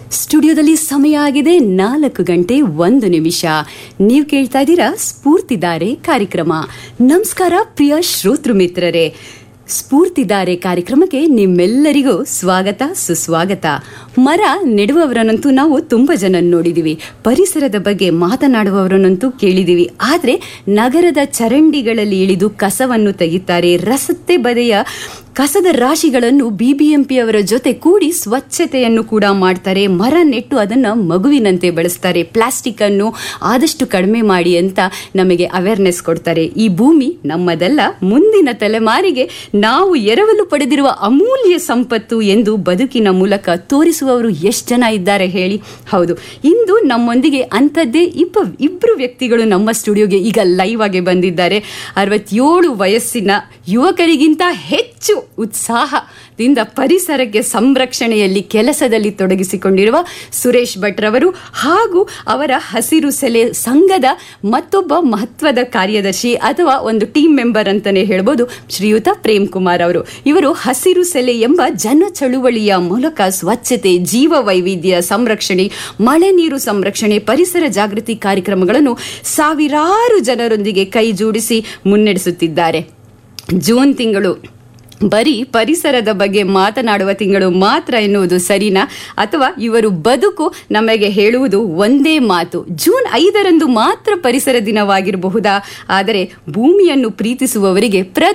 ಸ್ಟುಡಿಯೋದಲ್ಲಿ ಸಮಯ ಆಗಿದೆ ನಾಲ್ಕು ಗಂಟೆ ಒಂದು ನಿಮಿಷ ನೀವು ಕೇಳ್ತಾ ಇದ್ದೀರಾ ಸ್ಫೂರ್ತಿದಾರೆ ಕಾರ್ಯಕ್ರಮ ನಮಸ್ಕಾರ ಪ್ರಿಯ ಶ್ರೋತೃ ಮಿತ್ರರೇ ಸ್ಫೂರ್ತಿದಾರೆ ಕಾರ್ಯಕ್ರಮಕ್ಕೆ ನಿಮ್ಮೆಲ್ಲರಿಗೂ ಸ್ವಾಗತ ಸುಸ್ವಾಗತ ಮರ ನೆಡುವವರನ್ನಂತೂ ನಾವು ತುಂಬ ಜನ ನೋಡಿದೀವಿ ಪರಿಸರದ ಬಗ್ಗೆ ಮಾತನಾಡುವವರನ್ನಂತೂ ಕೇಳಿದೀವಿ ಆದರೆ ನಗರದ ಚರಂಡಿಗಳಲ್ಲಿ ಇಳಿದು ಕಸವನ್ನು ತೆಗಿತಾರೆ ರಸತ್ತೆ ಬದೆಯ ಕಸದ ರಾಶಿಗಳನ್ನು ಬಿಬಿಎಂಪಿ ಅವರ ಜೊತೆ ಕೂಡಿ ಸ್ವಚ್ಛತೆಯನ್ನು ಕೂಡ ಮಾಡ್ತಾರೆ ಮರ ನೆಟ್ಟು ಅದನ್ನ ಮಗುವಿನಂತೆ ಬಳಸ್ತಾರೆ ಪ್ಲಾಸ್ಟಿಕ್ ಅನ್ನು ಆದಷ್ಟು ಕಡಿಮೆ ಮಾಡಿ ಅಂತ ನಮಗೆ ಅವೇರ್ನೆಸ್ ಕೊಡ್ತಾರೆ ಈ ಭೂಮಿ ನಮ್ಮದಲ್ಲ ಮುಂದಿನ ತಲೆಮಾರಿಗೆ ನಾವು ಎರವಲು ಪಡೆದಿರುವ ಅಮೂಲ್ಯ ಸಂಪತ್ತು ಎಂದು ಬದುಕಿನ ಮೂಲಕ ತೋರಿಸುವವರು ಎಷ್ಟು ಜನ ಇದ್ದಾರೆ ಹೇಳಿ ಹೌದು ಇಂದು ನಮ್ಮೊಂದಿಗೆ ಅಂಥದ್ದೇ ಇಬ್ಬ ಇಬ್ರು ವ್ಯಕ್ತಿಗಳು ನಮ್ಮ ಸ್ಟುಡಿಯೋಗೆ ಈಗ ಲೈವ್ ಆಗಿ ಬಂದಿದ್ದಾರೆ ಅರವತ್ತೇಳು ವಯಸ್ಸಿನ ಯುವಕರಿಗಿಂತ ಹೆಚ್ಚು ಉತ್ಸಾಹದಿಂದ ಪರಿಸರಕ್ಕೆ ಸಂರಕ್ಷಣೆಯಲ್ಲಿ ಕೆಲಸದಲ್ಲಿ ತೊಡಗಿಸಿಕೊಂಡಿರುವ ಸುರೇಶ್ ಭಟ್ ರವರು ಹಾಗೂ ಅವರ ಹಸಿರು ಸೆಲೆ ಸಂಘದ ಮತ್ತೊಬ್ಬ ಮಹತ್ವದ ಕಾರ್ಯದರ್ಶಿ ಅಥವಾ ಒಂದು ಟೀಮ್ ಮೆಂಬರ್ ಅಂತಾನೆ ಹೇಳ್ಬೋದು ಶ್ರೀಯುತ ಪ್ರೇಮ್ ಕುಮಾರ್ ಅವರು ಇವರು ಹಸಿರು ಸೆಲೆ ಎಂಬ ಜನ ಚಳುವಳಿಯ ಮೂಲಕ ಸ್ವಚ್ಛತೆ ಜೀವ ವೈವಿಧ್ಯ ಸಂರಕ್ಷಣೆ ಮಳೆ ನೀರು ಸಂರಕ್ಷಣೆ ಪರಿಸರ ಜಾಗೃತಿ ಕಾರ್ಯಕ್ರಮಗಳನ್ನು ಸಾವಿರಾರು ಜನರೊಂದಿಗೆ ಕೈ ಜೋಡಿಸಿ ಮುನ್ನಡೆಸುತ್ತಿದ್ದಾರೆ ಜೂನ್ ತಿಂಗಳು ಬರೀ ಪರಿಸರದ ಬಗ್ಗೆ ಮಾತನಾಡುವ ತಿಂಗಳು ಮಾತ್ರ ಎನ್ನುವುದು ಸರಿನಾ ಅಥವಾ ಇವರು ಬದುಕು ನಮಗೆ ಹೇಳುವುದು ಒಂದೇ ಮಾತು ಜೂನ್ ಐದರಂದು ಮಾತ್ರ ಪರಿಸರ ದಿನವಾಗಿರಬಹುದಾ ಆದರೆ ಭೂಮಿಯನ್ನು ಪ್ರೀತಿಸುವವರಿಗೆ ಪ್ರತಿ